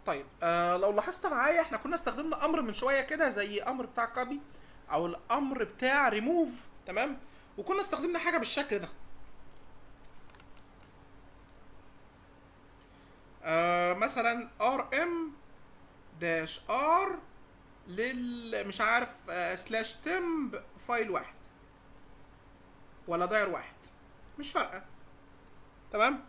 طيب آه لو لاحظت معايا احنا كنا استخدمنا امر من شويه كده زي امر بتاع كوبي او الامر بتاع ريموف تمام وكنا استخدمنا حاجه بالشكل ده آه مثلا ار ام داش ار لل مش عارف آه سلاش تمب فايل واحد ولا داير واحد مش فارقه تمام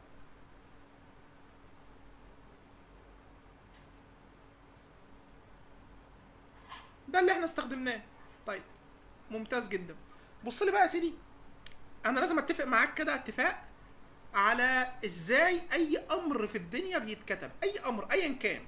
ده اللي احنا استخدمناه طيب ممتاز جدا بص لي بقى يا سيدي انا لازم اتفق معاك كده اتفاق على ازاي اي امر في الدنيا بيتكتب اي امر ايا كان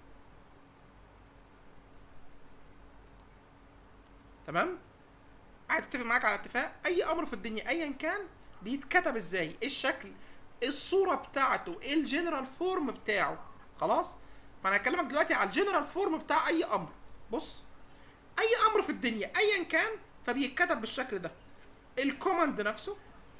تمام عايز اتفق معاك على اتفاق اي امر في الدنيا ايا كان بيتكتب ازاي ايه الشكل ايه الصوره بتاعته ايه الجنرال فورم بتاعه خلاص فانا هكلمك دلوقتي على الجنرال فورم بتاع اي امر بص اي امر في الدنيا ايا كان فبيتكتب بالشكل ده الكوماند نفسه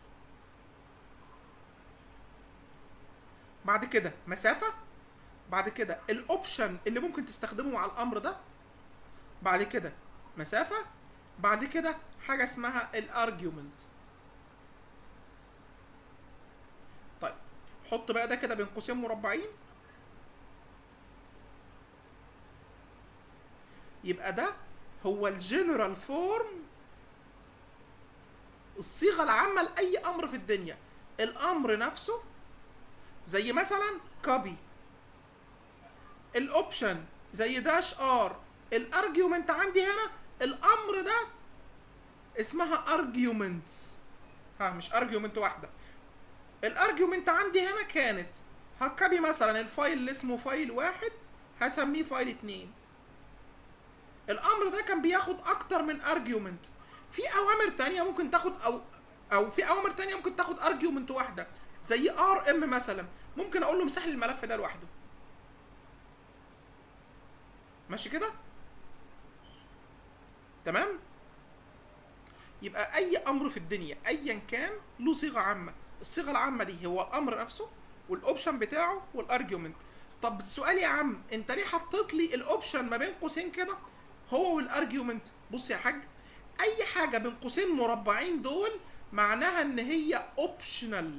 بعد كده مسافة بعد كده الاوبشن اللي ممكن تستخدمه مع الامر ده بعد كده مسافة بعد كده حاجة اسمها الارجيومنت طيب حط بقى ده كده بين قوسين مربعين يبقى ده هو الجنرال فورم الصيغه العامه لاي امر في الدنيا الامر نفسه زي مثلا كوبي الاوبشن زي داش ار الارجيومنت عندي هنا الامر ده اسمها ارجيومنتس ها مش ارجيومنت واحده الارجيومنت عندي هنا كانت هكبي مثلا الفايل اللي اسمه فايل واحد هسميه فايل اتنين الامر ده كان بياخد اكتر من ارجيومنت في اوامر تانية ممكن تاخد او او في اوامر تانية ممكن تاخد ارجيومنت واحده زي ار ام مثلا ممكن اقول له امسح لي الملف ده لوحده ماشي كده تمام يبقى اي امر في الدنيا ايا كان له صيغه عامه الصيغه العامه دي هو الامر نفسه والاوبشن بتاعه والارجيومنت طب السؤال يا عم انت ليه حطيت لي الاوبشن ما بين قوسين كده هو والارجيومنت بص يا حاج اي حاجه بين قوسين مربعين دول معناها ان هي اوبشنال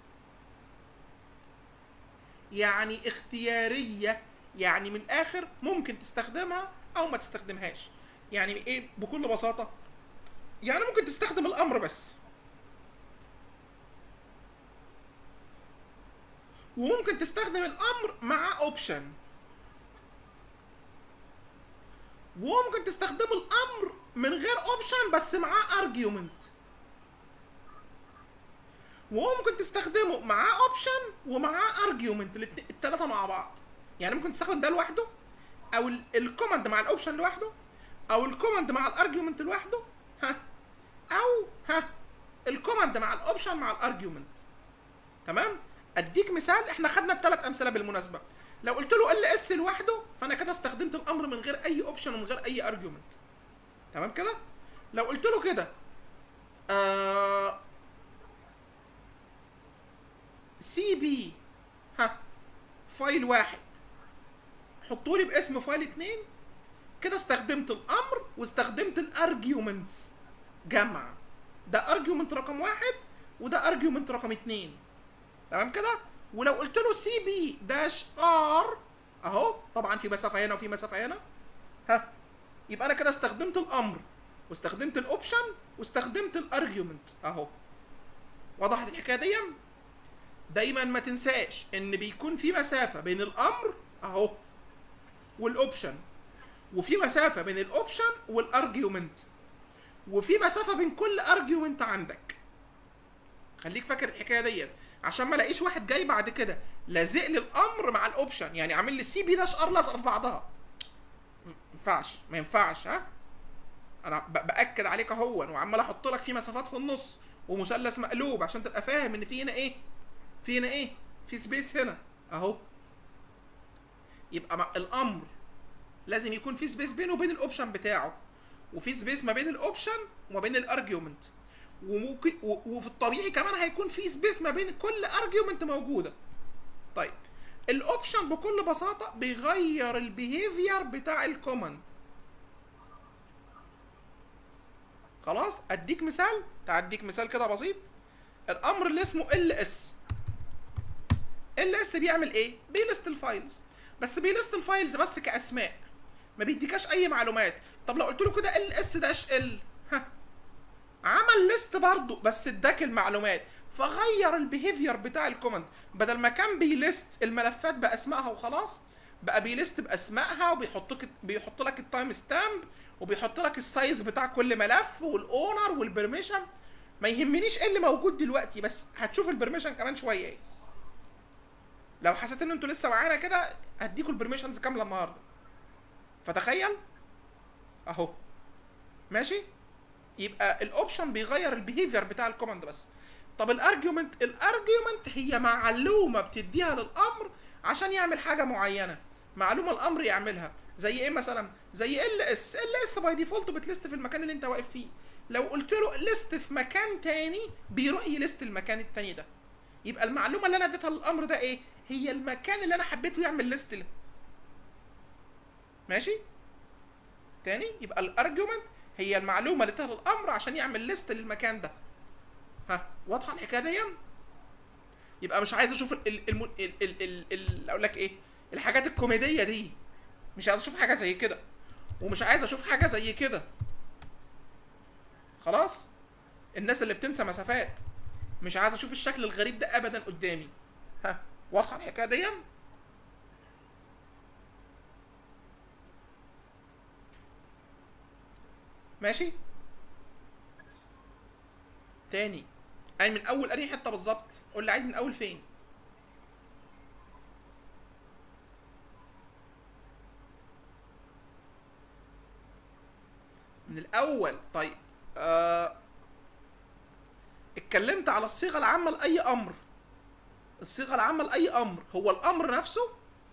يعني اختياريه يعني من الاخر ممكن تستخدمها او ما تستخدمهاش يعني ايه بكل بساطه يعني ممكن تستخدم الامر بس وممكن تستخدم الامر مع اوبشن وممكن تستخدم الامر من غير اوبشن بس معاه ارجيومنت وممكن تستخدمه معاه اوبشن ومعاه ارجيومنت الثلاثه مع بعض يعني ممكن تستخدم ده لوحده او الكوماند مع الاوبشن لوحده او الكوماند مع الارجيومنت لوحده ها او ها الكوماند مع الاوبشن مع الارجيومنت تمام اديك مثال احنا خدنا الثلاث امثله بالمناسبه لو قلت له ال اس لوحده فانا كده استخدمت الامر من غير اي اوبشن ومن غير اي ارجيومنت تمام كده لو قلت له كده آه سي بي ها فايل واحد حطوا لي باسم فايل اتنين كده استخدمت الامر واستخدمت الارجيومنتس جمع ده ارجيومنت رقم واحد وده ارجيومنت رقم اتنين تمام كده ولو قلت له سي بي داش ار اهو طبعا في مسافه هنا وفي مسافه هنا ها يبقى انا كده استخدمت الامر واستخدمت الاوبشن واستخدمت الارجيومنت اهو وضحت الحكايه دي دايما ما تنساش ان بيكون في مسافه بين الامر اهو والاوبشن وفي مسافه بين الاوبشن والارجيومنت وفي مسافه بين كل ارجيومنت عندك خليك فاكر الحكايه دي عشان ما الاقيش واحد جاي بعد كده لازق لي الامر مع الاوبشن يعني عامل لي سي بي داش ار لازقه في بعضها ما ينفعش ما ينفعش ها انا باكد عليك اهو وعمال احط لك في مسافات في النص ومثلث مقلوب عشان تبقى فاهم ان في هنا ايه في هنا ايه في سبيس هنا اهو يبقى الامر لازم يكون في سبيس بينه وبين الاوبشن بتاعه وفي سبيس ما بين الاوبشن وما بين الارجيومنت وممكن وفي الطبيعي كمان هيكون في سبيس ما بين كل ارجيومنت موجوده طيب الاوبشن بكل بساطه بيغير البيهيفير بتاع الكوماند خلاص اديك مثال تعال اديك مثال كده بسيط الامر اللي اسمه ال اس ال اس بيعمل ايه بيلست الفايلز بس بيلست الفايلز بس كاسماء ما بيديكاش اي معلومات طب لو قلت له كده ال اس داش ال ها عمل ليست برضه بس اداك المعلومات فغير البيهيفير بتاع الكوماند بدل ما كان بيلست الملفات باسمائها وخلاص بقى بيلست باسمائها وبيحط لك بيحط لك التايم ستامب وبيحط لك السايز بتاع كل ملف والاونر والبرميشن ما يهمنيش ايه اللي موجود دلوقتي بس هتشوف البرميشن كمان شويه ايه لو حسيت ان انتوا لسه معانا كده هديكوا البرميشنز كامله النهارده فتخيل اهو ماشي يبقى الاوبشن بيغير البيهيفير بتاع الكوماند بس طب الارجيومنت الارجيومنت هي معلومه بتديها للامر عشان يعمل حاجه معينه معلومه الامر يعملها زي ايه مثلا زي ال اس ال اس باي ديفولت بتلست في المكان اللي انت واقف فيه لو قلت له ليست في مكان تاني بيروح يلست المكان التاني ده يبقى المعلومه اللي انا اديتها للامر ده ايه هي المكان اللي انا حبيته يعمل ليست له ماشي تاني يبقى الارجيومنت هي المعلومه اللي اديتها للامر عشان يعمل ليست للمكان ده ها واضحه الحكايه دي يبقى مش عايز اشوف ال ال ال ال ال ال اقول لك ايه الحاجات الكوميديه دي مش عايز اشوف حاجه زي كده ومش عايز اشوف حاجه زي كده خلاص الناس اللي بتنسى مسافات مش عايز اشوف الشكل الغريب ده ابدا قدامي ها واضحه الحكايه دي ماشي تاني يعني من اول انهي حته بالظبط قول لي عايز من اول فين من الاول طيب آه اتكلمت على الصيغه العامه لاي امر الصيغه العامه لاي امر هو الامر نفسه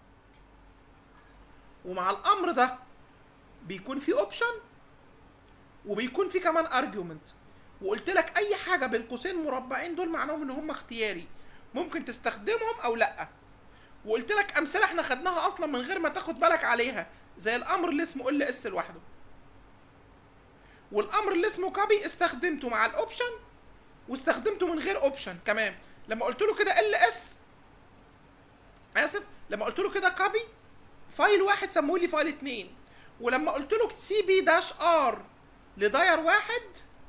ومع الامر ده بيكون في اوبشن وبيكون في كمان ارجيومنت وقلت لك اي حاجه بين قوسين مربعين دول معناهم ان هم اختياري ممكن تستخدمهم او لا وقلت لك امثله احنا خدناها اصلا من غير ما تاخد بالك عليها زي الامر اللي اسمه ال اس لوحده والامر اللي اسمه كوبي استخدمته مع الاوبشن واستخدمته من غير اوبشن كمان لما قلت له كده ال اس اسف لما قلت له كده كوبي فايل واحد سموه لي فايل اتنين ولما قلت له سي بي داش ار لداير واحد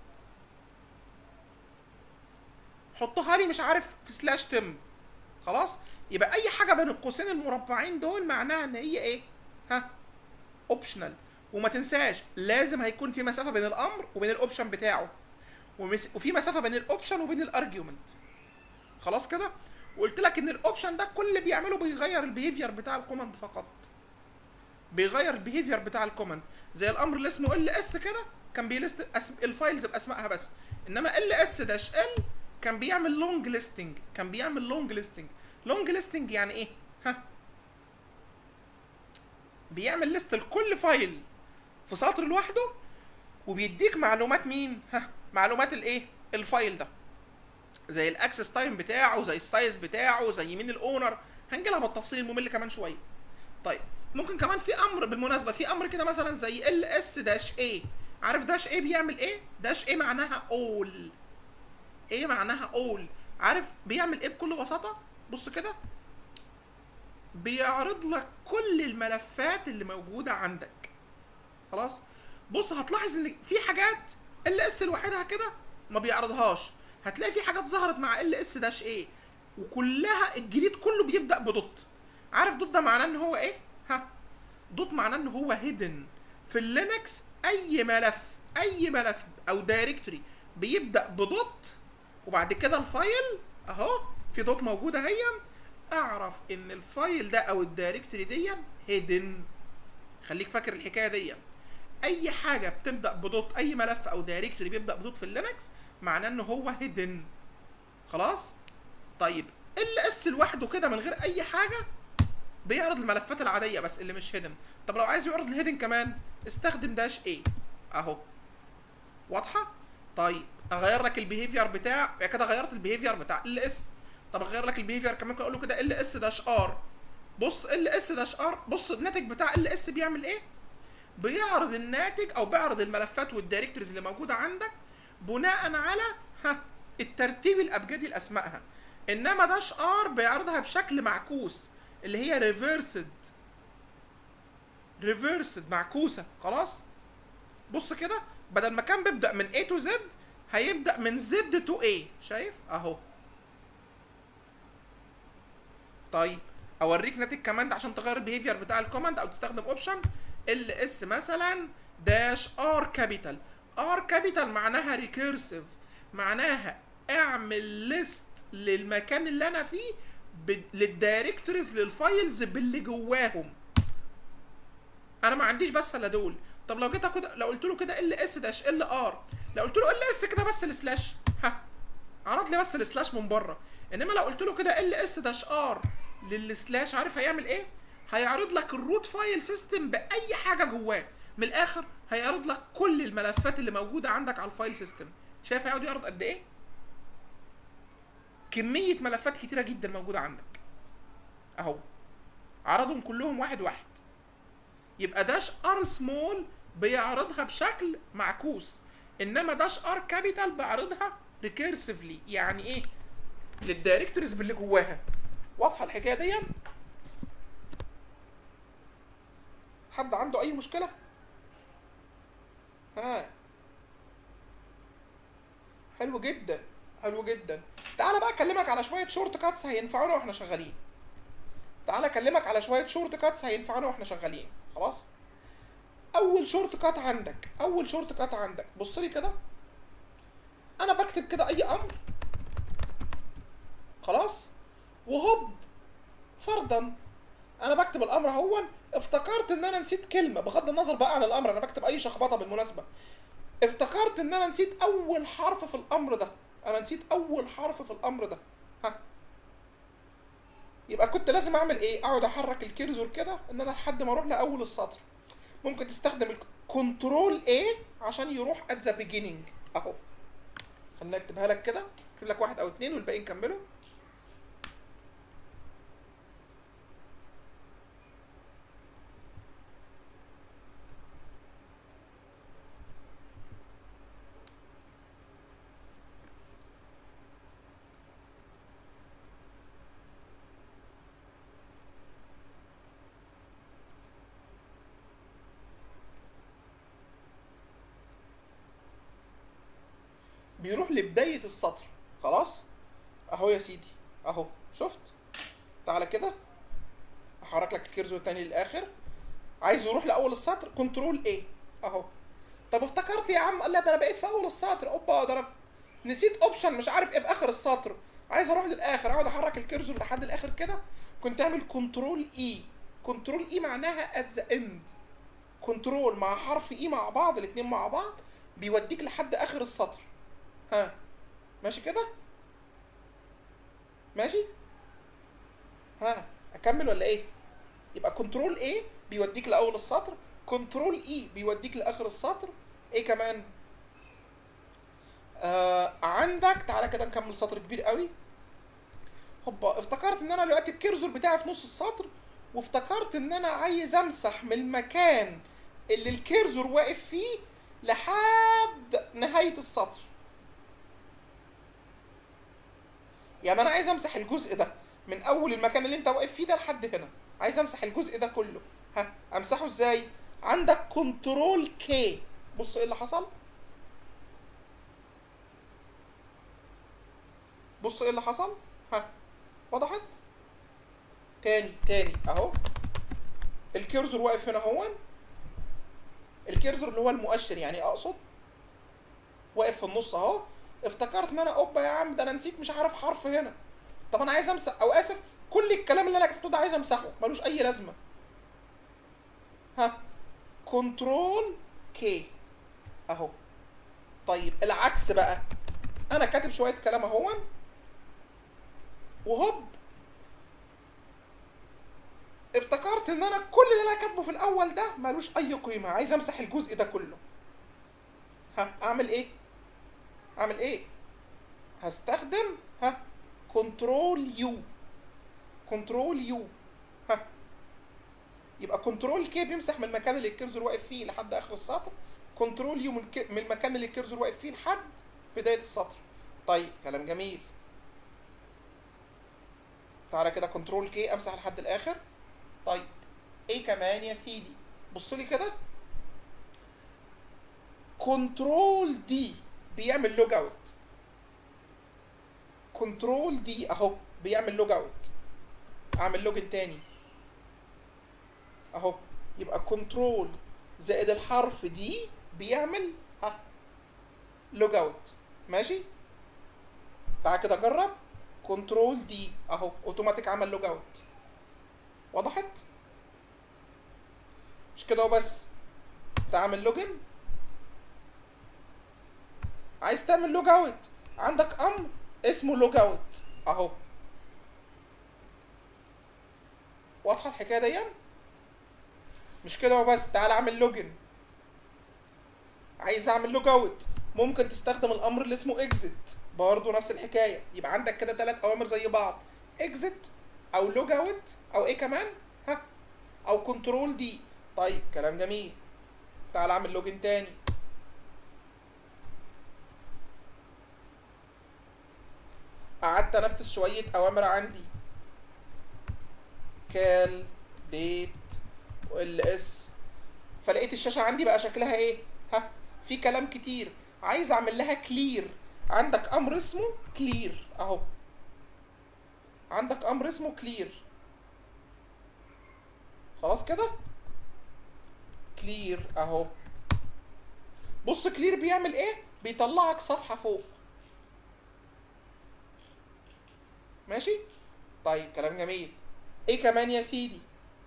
حطها لي مش عارف في سلاش تم خلاص يبقى اي حاجه بين القوسين المربعين دول معناها ان هي ايه ها اوبشنال وما تنساش لازم هيكون في مسافه بين الامر وبين الاوبشن بتاعه ومس... وفي مسافه بين الاوبشن وبين الارجيومنت خلاص كده وقلت لك ان الاوبشن ده كل اللي بيعمله بيغير البيهيفير بتاع الكوماند فقط بيغير البيهيفير بتاع الكوماند زي الامر اللي اسمه ال اس كده كان بيلست أسم... الفايلز باسمائها بس انما ال اس داش ال كان بيعمل لونج ليستنج كان بيعمل لونج ليستنج لونج ليستنج يعني ايه ها بيعمل ليست لكل فايل في سطر لوحده وبيديك معلومات مين ها معلومات الايه الفايل ده زي الاكسس تايم بتاعه زي السايز بتاعه زي مين الاونر هنجي لها بالتفصيل الممل كمان شويه طيب ممكن كمان في امر بالمناسبه في امر كده مثلا زي ال اس داش اي عارف داش ايه بيعمل ايه داش ايه معناها اول ايه معناها اول عارف بيعمل ايه بكل بساطه بص كده بيعرض لك كل الملفات اللي موجوده عندك خلاص بص هتلاحظ ان في حاجات ال اس لوحدها كده ما بيعرضهاش هتلاقي في حاجات ظهرت مع ال اس داش ايه وكلها الجديد كله بيبدا بدوت عارف دوت ده معناه ان هو ايه ها دوت معناه ان هو هيدن في اللينكس اي ملف اي ملف او دايركتوري بيبدا بدوت وبعد كده الفايل اهو في دوت موجوده هي اعرف ان الفايل ده او الدايركتوري دي هيدن خليك فاكر الحكايه دي اي حاجه بتبدا بدوت اي ملف او دايركتوري بيبدا بدوت في اللينكس معناه ان هو هيدن خلاص طيب ال اس لوحده كده من غير اي حاجه بيعرض الملفات العاديه بس اللي مش هيدن طب لو عايز يعرض الهيدن كمان استخدم داش ايه اهو واضحه طيب اغير لك البيهيفير بتاع يا كده غيرت البيهيفير بتاع ال اس طب اغير لك البيهيفير كمان ممكن اقول له كده ال اس داش ار بص ال اس داش ار بص الناتج بتاع ال اس بيعمل ايه بيعرض الناتج او بيعرض الملفات والدايركتوريز اللي موجوده عندك بناء على ها الترتيب الابجدي لاسمائها انما داش ار بيعرضها بشكل معكوس اللي هي ريفرسد ريفرسد معكوسه خلاص بص كده بدل ما كان بيبدا من A to Z هيبدا من Z to A شايف اهو طيب اوريك ناتج كمان عشان تغير البيهيفير بتاع الكوماند او تستخدم اوبشن ال اس مثلا داش ار كابيتال ار كابيتال معناها ريكيرسيف معناها اعمل ليست للمكان اللي انا فيه ب... للدايركتوريز للفايلز باللي جواهم انا ما عنديش بس الا دول طب لو جيت كده لو قلت له كده ال اس داش ال ار لو قلت له ال اس كده بس السلاش ها عرض لي بس السلاش من بره انما لو قلت له كده ال اس داش ار للسلاش عارف هيعمل ايه هيعرض لك الروت فايل سيستم باي حاجه جواه من الاخر هيعرض لك كل الملفات اللي موجوده عندك على الفايل سيستم شايف هيقعد يعرض قد ايه كميه ملفات كتيره جدا موجوده عندك اهو عرضهم كلهم واحد واحد يبقى داش ار سمول بيعرضها بشكل معكوس انما داش ار كابيتال بيعرضها ريكيرسيفلي يعني ايه للدايركتوريز باللي جواها واضحه الحكايه دي حد عنده اي مشكله ها حلو جدا حلو جدا تعالى بقى اكلمك على شويه شورت كاتس هينفعونا واحنا شغالين تعالى اكلمك على شويه شورت كاتس هينفعونا واحنا شغالين خلاص اول شورت كات عندك اول شورت كات عندك بص لي كده انا بكتب كده اي امر خلاص وهوب فرضا انا بكتب الامر اهو افتكرت ان انا نسيت كلمه بغض النظر بقى عن الامر انا بكتب اي شخبطه بالمناسبه افتكرت ان انا نسيت اول حرف في الامر ده انا نسيت اول حرف في الامر ده ها يبقى كنت لازم اعمل ايه اقعد احرك الكيرزور كده ان انا لحد ما اروح لاول السطر ممكن تستخدم الكنترول A عشان يروح at the beginning اهو خليني اكتبها لك كده اكتب لك واحد او اتنين والباقي نكمله بيروح لبداية السطر خلاص اهو يا سيدي اهو شفت تعالى كده احرك لك الكيرزو تاني للاخر عايز يروح لاول السطر كنترول ايه اهو طب افتكرت يا عم قال لا ده انا بقيت في اول السطر اوبا ده انا نسيت اوبشن مش عارف ايه في اخر السطر عايز اروح للاخر اقعد احرك الكيرزو لحد الاخر كده كنت اعمل كنترول اي كنترول اي معناها ات ذا اند كنترول مع حرف اي مع بعض الاتنين مع بعض بيوديك لحد اخر السطر ها ماشي كده ماشي ها اكمل ولا ايه يبقى كنترول ايه بيوديك لاول السطر كنترول اي بيوديك لاخر السطر ايه كمان آه عندك تعالى كده نكمل سطر كبير قوي هوبا افتكرت ان انا دلوقتي الكيرزور بتاعي في نص السطر وافتكرت ان انا عايز امسح من المكان اللي الكيرزور واقف فيه لحد نهايه السطر يعني انا عايز امسح الجزء ده من اول المكان اللي انت واقف فيه ده لحد هنا عايز امسح الجزء ده كله ها امسحه ازاي عندك كنترول كي بص ايه اللي حصل بص ايه اللي حصل ها وضحت تاني تاني اهو الكيرزور واقف هنا هون الكيرزور اللي هو المؤشر يعني اقصد واقف في النص اهو افتكرت ان انا اوبا يا عم ده انا نسيت مش عارف حرف هنا طب انا عايز امسح او اسف كل الكلام اللي انا كتبته ده عايز امسحه ملوش اي لازمه ها كنترول كي اهو طيب العكس بقى انا كاتب شويه كلام اهون وهوب افتكرت ان انا كل اللي انا كاتبه في الاول ده ملوش اي قيمه عايز امسح الجزء ده كله ها اعمل ايه اعمل ايه هستخدم ها كنترول يو كنترول يو ها يبقى كنترول كي بيمسح من المكان اللي الكيرسور واقف فيه لحد اخر السطر كنترول يو من, ك... من المكان اللي الكيرسور واقف فيه لحد بدايه السطر طيب كلام جميل تعالى كده كنترول كي امسح لحد الاخر طيب ايه كمان يا سيدي بص لي كده كنترول دي بيعمل لوج اوت كنترول دي اهو بيعمل لوج اوت اعمل لوجن تاني اهو يبقى كنترول زائد الحرف دي بيعمل ها لوج اوت ماشي تعال كده جرب كنترول دي اهو اوتوماتيك عمل لوج اوت وضحت مش كده وبس تعمل لوجن عايز تعمل لوج اوت عندك امر اسمه لوج اوت اهو واضحه الحكايه دي مش كده وبس تعال اعمل لوجن عايز اعمل لوج اوت ممكن تستخدم الامر اللي اسمه اكزit برضه نفس الحكايه يبقى عندك كده ثلاث اوامر زي بعض اكزit او لوج اوت او ايه كمان ها او كنترول دي طيب كلام جميل تعال اعمل لوجن تاني قعدت انفذ شويه اوامر عندي كال ديت وال اس فلقيت الشاشه عندي بقى شكلها ايه ها في كلام كتير عايز اعمل لها كلير عندك امر اسمه كلير اهو عندك امر اسمه كلير خلاص كده كلير اهو بص كلير بيعمل ايه بيطلعك صفحه فوق ماشي طيب كلام جميل ايه كمان يا سيدي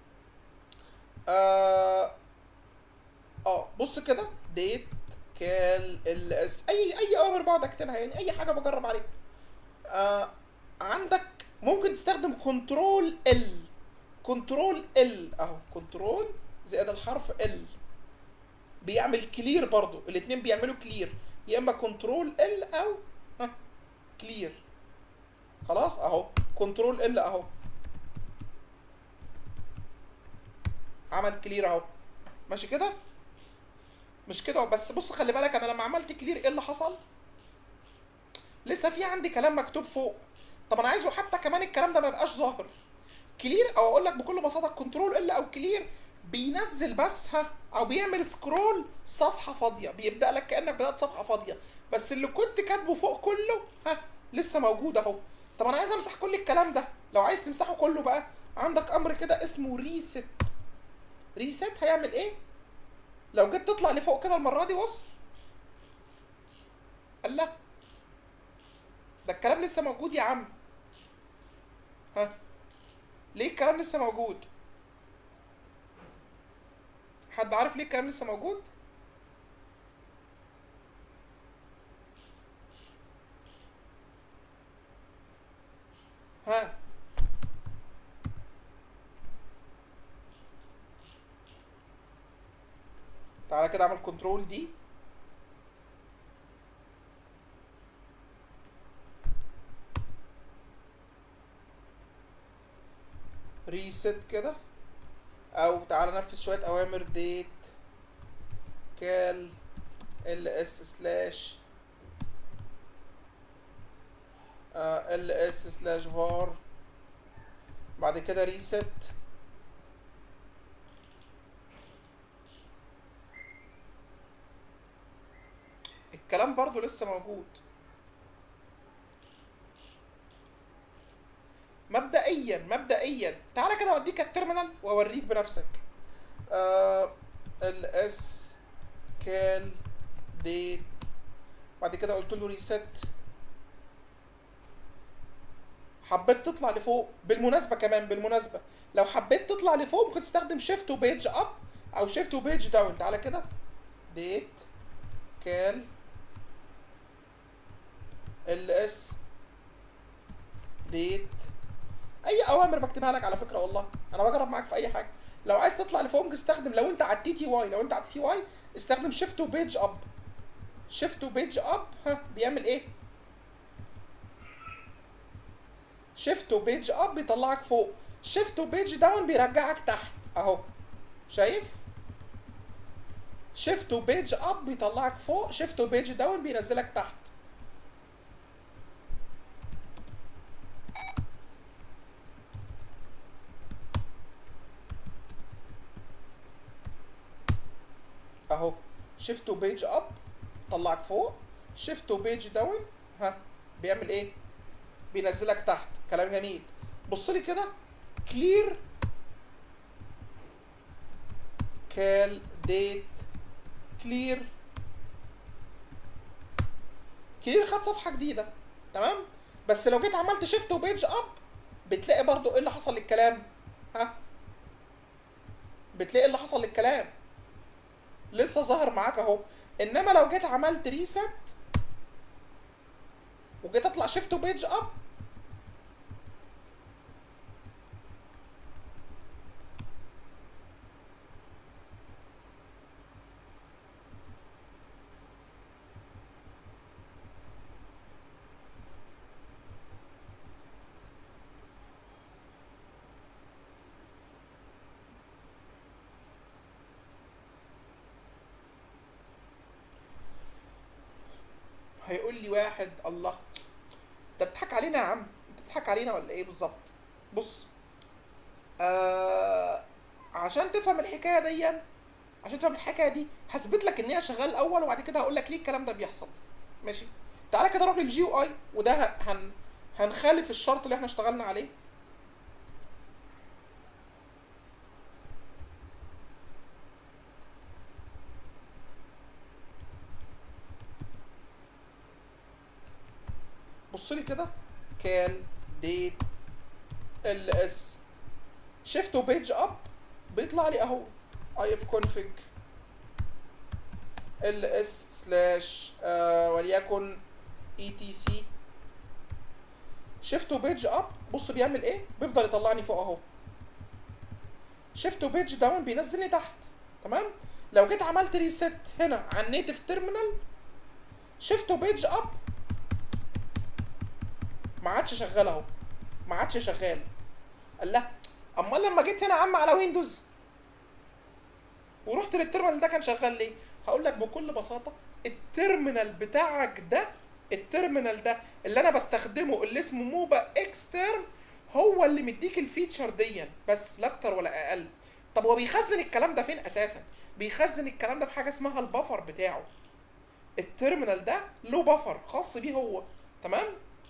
اه, آه بص كده ديت كال ال اس اي اي اوامر بقعد اكتبها يعني اي حاجه بجرب عليها آه عندك ممكن تستخدم كنترول ال كنترول ال اهو كنترول زائد الحرف ال بيعمل كلير برضو الاتنين بيعملوا كلير يا اما كنترول ال او ها كلير خلاص اهو كنترول ال اهو عمل كلير اهو ماشي كده مش كده بس بص خلي بالك انا لما عملت كلير ايه اللي حصل لسه في عندي كلام مكتوب فوق طب انا عايزه حتى كمان الكلام ده ما يبقاش ظاهر كلير او اقول لك بكل بساطه كنترول ال او كلير بينزل بس ها او بيعمل سكرول صفحه فاضيه بيبدا لك كانك بدات صفحه فاضيه بس اللي كنت كاتبه فوق كله ها لسه موجود اهو طب انا عايز امسح كل الكلام ده لو عايز تمسحه كله بقى عندك امر كده اسمه ريست ريست هيعمل ايه لو جيت تطلع لفوق كده المره دي بص الله ده الكلام لسه موجود يا عم ها ليه الكلام لسه موجود حد عارف ليه الكلام لسه موجود ها تعالى كده اعمل كنترول دي ريست كده او تعالى نفذ شويه اوامر ديت كال ال اس سلاش ال اس سلاش فار بعد كده ريست الكلام برضو لسه موجود مبدئيا مبدئيا تعالى كده اوديك التيرمينال واوريك بنفسك آه الاس كال ديت بعد كده قلت له ريست حبيت تطلع لفوق بالمناسبه كمان بالمناسبه لو حبيت تطلع لفوق ممكن تستخدم شيفت وبيج اب او شيفت وبيج داون تعالى كده ديت كال ال اس ديت اي اوامر بكتبها لك على فكره والله انا بجرب معاك في اي حاجه لو عايز تطلع لفوق ممكن تستخدم لو انت على التي تي واي لو انت على التي تي واي استخدم شيفت وبيج اب شيفت وبيج اب ها بيعمل ايه شيفت وبيج اب بيطلعك فوق شيفت وبيج داون بيرجعك تحت اهو شايف شيفت وبيج اب بيطلعك فوق شيفت وبيج داون بينزلك تحت اهو شيفت وبيج اب طلعك فوق شيفت وبيج داون ها بيعمل ايه بينزلك تحت كلام جميل بص لي كده كلير كال ديت كلير كلير خد صفحه جديده تمام بس لو جيت عملت شيفت وبيج اب بتلاقي برضو ايه اللي حصل للكلام ها بتلاقي اللي حصل للكلام لسه ظاهر معاك اهو انما لو جيت عملت ريست وجيت اطلع شيفت وبيج اب هيقول لي واحد الله انت بتضحك علينا يا عم انت بتضحك علينا ولا ايه بالظبط بص آه عشان تفهم الحكايه دي عشان تفهم الحكايه دي هثبت لك ان هي شغال الاول وبعد كده هقول لك ليه الكلام ده بيحصل ماشي تعالى كده نروح للجي او اي وده هن هنخالف الشرط اللي احنا اشتغلنا عليه بص لي كده كان ديت ال اس شيفت وبيج اب بيطلع لي اهو اي اف كونفج ال اس سلاش وليكن اي تي سي شيفت وبيج اب بص بيعمل ايه بيفضل يطلعني فوق اهو شيفت وبيج داون بينزلني تحت تمام لو جيت عملت ريست هنا على النيتف تيرمينال شيفت وبيج اب ما عادش شغال اهو ما عادش شغال قال لا امال لما جيت هنا يا عم على ويندوز ورحت للتيرمينال ده كان شغال ليه هقول لك بكل بساطه التيرمينال بتاعك ده التيرمينال ده اللي انا بستخدمه اللي اسمه موبا اكسترن هو اللي مديك الفيتشر دي بس لا اكتر ولا اقل طب هو بيخزن الكلام ده فين اساسا بيخزن الكلام ده في حاجه اسمها البفر بتاعه التيرمينال ده له بفر خاص بيه هو تمام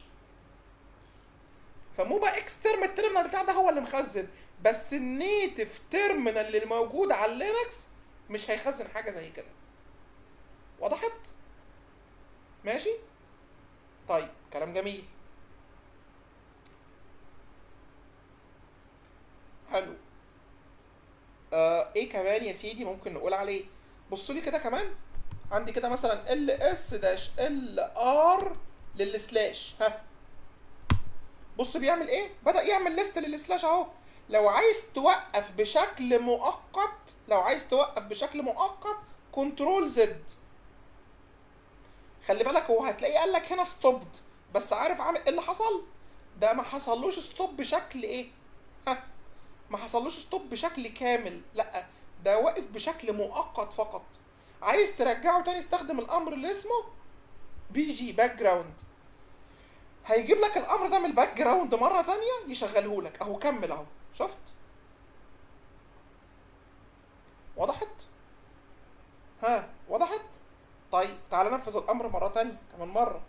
فموبا اكس ترم التيرمينال بتاع ده هو اللي مخزن بس النيتف تيرمينال اللي موجود على اللينكس مش هيخزن حاجه زي كده وضحت ماشي طيب كلام جميل حلو آه ايه كمان يا سيدي ممكن نقول عليه بص لي كده كمان عندي كده مثلا ال اس داش ال ار للسلاش ها بص بيعمل ايه بدا يعمل ليست للسلاش اهو لو عايز توقف بشكل مؤقت لو عايز توقف بشكل مؤقت كنترول زد خلي بالك هو هتلاقيه قال لك هنا ستوبد بس عارف عامل ايه اللي حصل ده ما حصلوش ستوب بشكل ايه ها ما حصلوش ستوب بشكل كامل لا ده واقف بشكل مؤقت فقط عايز ترجعه تاني استخدم الامر اللي اسمه بي جي باك جراوند هيجيب لك الامر ده من الباك جراوند مره ثانيه يشغله لك اهو كمل اهو شفت وضحت ها وضحت طيب تعالى نفذ الامر مره ثانيه كمان مره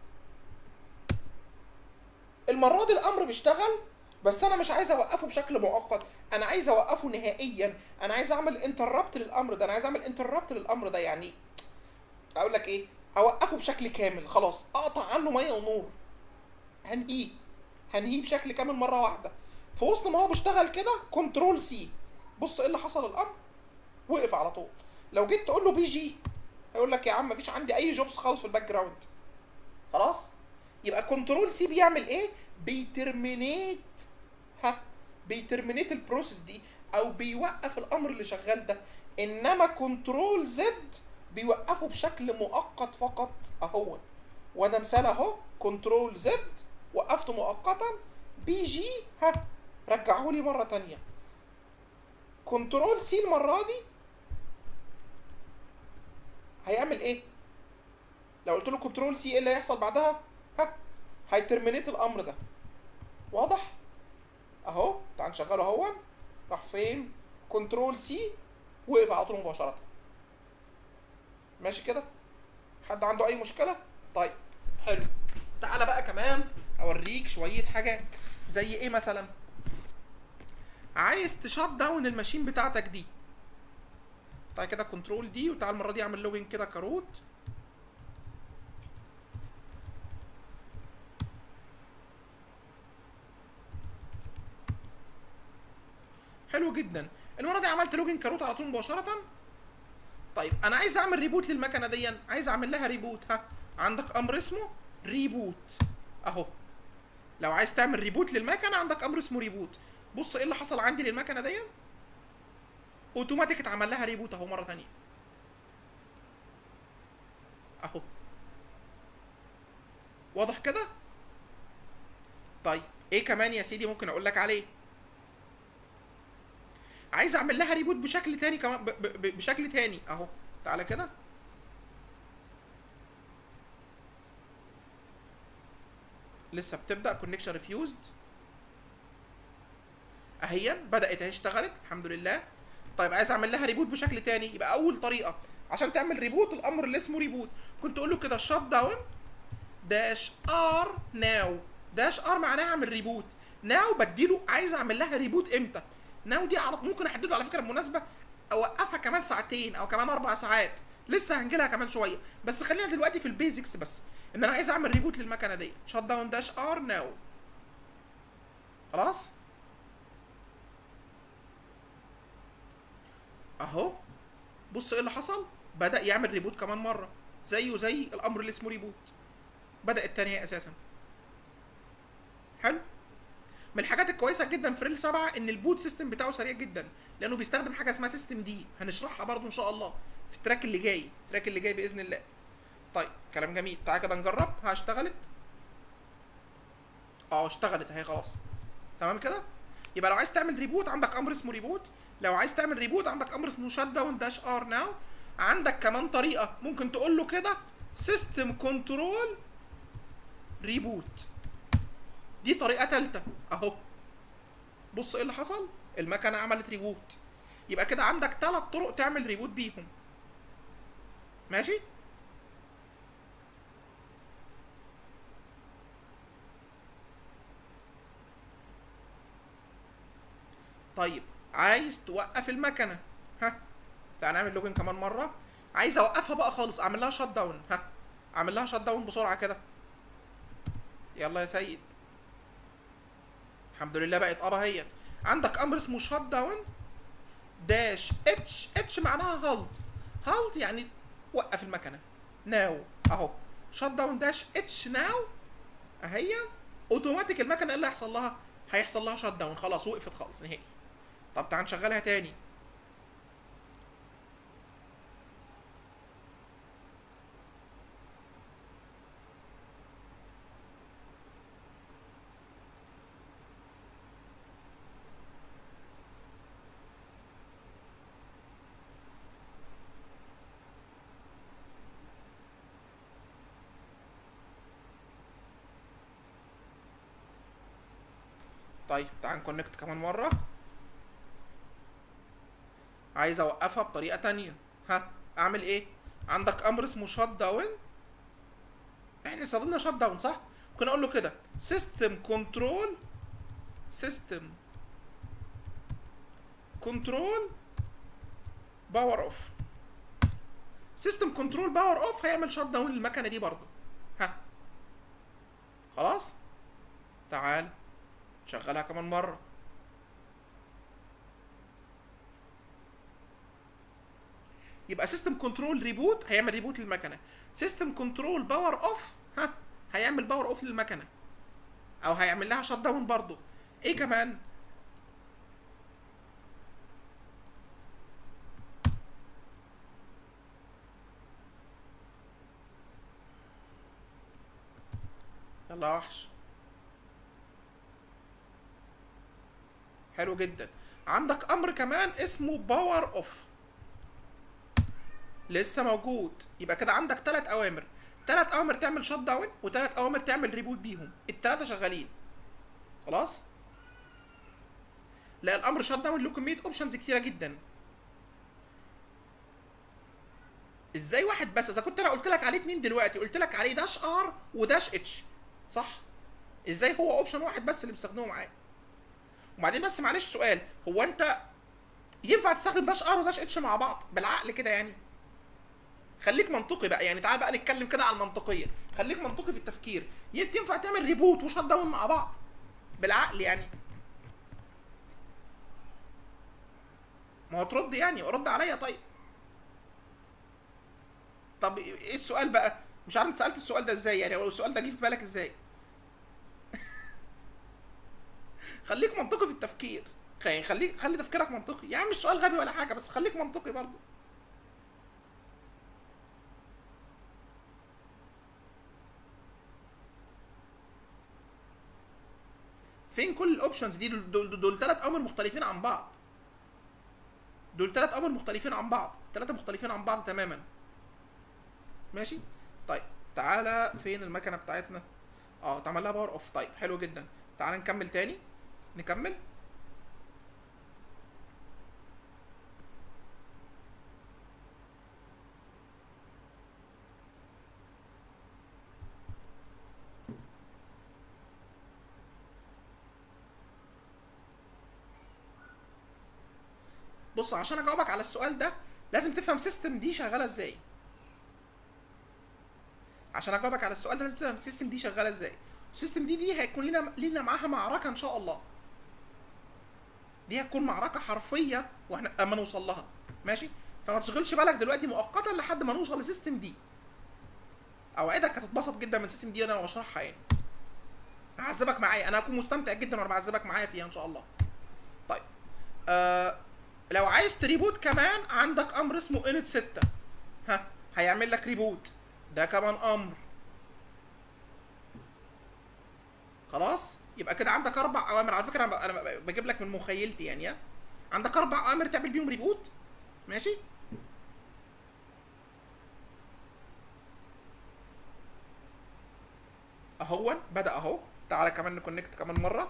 المره دي الامر بيشتغل بس انا مش عايز اوقفه بشكل مؤقت انا عايز اوقفه نهائيا انا عايز اعمل انتربت للامر ده انا عايز اعمل انتربت للامر ده يعني اقول لك ايه اوقفه بشكل كامل خلاص اقطع عنه ميه ونور هنهيه هنهيه بشكل كامل مره واحده في وسط ما هو بيشتغل كده كنترول سي بص ايه اللي حصل الامر وقف على طول لو جيت تقول له بي جي هيقول لك يا عم مفيش عندي اي جوبس خالص في الباك جراوند خلاص يبقى كنترول سي بيعمل ايه بيترمينيت ها بيترمينيت البروسيس دي او بيوقف الامر اللي شغال ده انما كنترول زد بيوقفه بشكل مؤقت فقط اهو وده مثال اهو كنترول زد وقفته مؤقتا بي جي ها رجعه لي مره تانية كنترول سي المره دي هيعمل ايه لو قلت له كنترول سي ايه اللي هيحصل بعدها ها هيترمينيت الامر ده واضح اهو تعال نشغله اهو راح فين كنترول سي وقف على طول مباشره ماشي كده حد عنده اي مشكله طيب حلو تعالى بقى كمان اوريك شويه حاجات زي ايه مثلا عايز تشات داون الماشين بتاعتك دي تعالى كده كنترول دي وتعال المره دي اعمل لوجن كده كروت حلو جدا المره دي عملت لوجن كروت على طول مباشره طيب انا عايز اعمل ريبوت للمكنه دي عايز اعمل لها ريبوت ها عندك امر اسمه ريبوت اهو لو عايز تعمل ريبوت للمكنه عندك امر اسمه ريبوت بص ايه اللي حصل عندي للمكنه دي اوتوماتيك اتعمل لها ريبوت اهو مره ثانيه اهو واضح كده طيب ايه كمان يا سيدي ممكن اقول لك عليه عايز اعمل لها ريبوت بشكل تاني كمان ب ب بشكل تاني اهو تعالى كده لسه بتبدا كونكشن ريفيوزد اهي بدات اهي اشتغلت الحمد لله طيب عايز اعمل لها ريبوت بشكل تاني يبقى اول طريقه عشان تعمل ريبوت الامر اللي اسمه ريبوت كنت اقول له كده شات داون داش ار ناو داش ار معناها اعمل ريبوت ناو بديله عايز اعمل لها ريبوت امتى ناو دي على ممكن احدده على فكره بالمناسبه اوقفها كمان ساعتين او كمان اربع ساعات لسه هنجيلها كمان شويه بس خلينا دلوقتي في البيزكس بس ان انا عايز اعمل ريبوت للمكنه دي شات داون داش ار ناو خلاص اهو بص ايه اللي حصل بدا يعمل ريبوت كمان مره زيه زي الامر اللي اسمه ريبوت بدا التانية اساسا حلو من الحاجات الكويسه جدا في ريل 7 ان البوت سيستم بتاعه سريع جدا لانه بيستخدم حاجه اسمها سيستم دي هنشرحها برضو ان شاء الله في التراك اللي جاي التراك اللي جاي باذن الله طيب كلام جميل تعالى كده نجرب ها اشتغلت اه اشتغلت اهي خلاص تمام كده يبقى لو عايز تعمل ريبوت عندك امر اسمه ريبوت لو عايز تعمل ريبوت عندك امر اسمه شات داون داش ار ناو عندك كمان طريقه ممكن تقول له كده سيستم كنترول ريبوت دي طريقه ثالثه اهو بص ايه اللي حصل المكنه عملت ريبوت يبقى كده عندك ثلاث طرق تعمل ريبوت بيهم ماشي طيب عايز توقف المكنه ها تعال نعمل لوجن كمان مره عايز اوقفها بقى خالص اعمل لها شات داون ها اعمل لها شات داون بسرعه كده يلا يا سيد الحمد لله بقت ابا هي عندك امر اسمه شات داون داش اتش اتش معناها هالت هالت يعني وقف المكنه ناو اهو شات داون داش اتش ناو اهي اوتوماتيك المكنه ايه اللي هيحصل لها هيحصل لها شات داون خلاص وقفت خالص نهائي طب تعال نشغلها تاني طيب تعال نكونكت كمان مره عايز اوقفها بطريقه تانية ها اعمل ايه عندك امر اسمه شات داون احنا استخدمنا شات داون صح ممكن اقول له كده سيستم كنترول سيستم كنترول باور اوف سيستم كنترول باور اوف هيعمل شات داون للمكنه دي برضه ها خلاص تعال شغلها كمان مره يبقى سيستم كنترول ريبوت هيعمل ريبوت للمكنه سيستم كنترول باور اوف ها هيعمل باور اوف للمكنه او هيعمل لها شت داون برضه ايه كمان يلا يا وحش حلو جدا عندك امر كمان اسمه باور اوف لسه موجود يبقى كده عندك ثلاث اوامر ثلاث اوامر تعمل شوت داون وثلاث اوامر تعمل ريبوت بيهم الثلاثه شغالين خلاص لا الامر شوت داون له كميه اوبشنز كتيره جدا ازاي واحد بس اذا كنت انا قلت لك عليه اتنين دلوقتي قلت لك عليه داش ار وداش اتش صح ازاي هو اوبشن واحد بس اللي بستخدمه معاه وبعدين بس معلش سؤال هو انت ينفع تستخدم داش ار وداش اتش مع بعض بالعقل كده يعني خليك منطقي بقى يعني تعال بقى نتكلم كده على المنطقيه خليك منطقي في التفكير ينفع تعمل ريبوت وشت داون مع بعض بالعقل يعني ما هو ترد يعني رد عليا طيب طب ايه السؤال بقى مش عارف انت سالت السؤال ده ازاي يعني السؤال ده جه في بالك ازاي خليك منطقي في التفكير يعني خليك خلي تفكيرك منطقي يعني مش سؤال غبي ولا حاجه بس خليك منطقي برضه فين كل الاوبشنز دي دول دول, دول ثلاث اوامر مختلفين عن بعض دول ثلاث اوامر مختلفين عن بعض ثلاثه مختلفين عن بعض تماما ماشي طيب تعالى فين المكنه بتاعتنا اه اتعمل لها باور اوف طيب حلو جدا تعالى نكمل تاني نكمل بص عشان اجاوبك على السؤال ده لازم تفهم سيستم دي شغاله ازاي عشان اجاوبك على السؤال ده لازم تفهم السيستم دي شغاله ازاي السيستم دي دي هيكون لنا لينا معاها معركه ان شاء الله دي هتكون معركه حرفيه واحنا اما نوصل لها ماشي فما تشغلش بالك دلوقتي مؤقتا لحد ما نوصل لسيستم دي اوعدك هتتبسط جدا من سيستم دي انا بشرحها يعني هعذبك معايا انا هكون مستمتع جدا وانا بعذبك معايا فيها ان شاء الله طيب آه لو عايز تريبوت كمان عندك امر اسمه انت 6 ها هيعمل لك ريبوت ده كمان امر خلاص يبقى كده عندك اربع اوامر على فكره انا بجيب لك من مخيلتي يعني ها عندك اربع اوامر تعمل بيهم ريبوت ماشي اهو بدا اهو تعالى كمان نكونكت كمان مره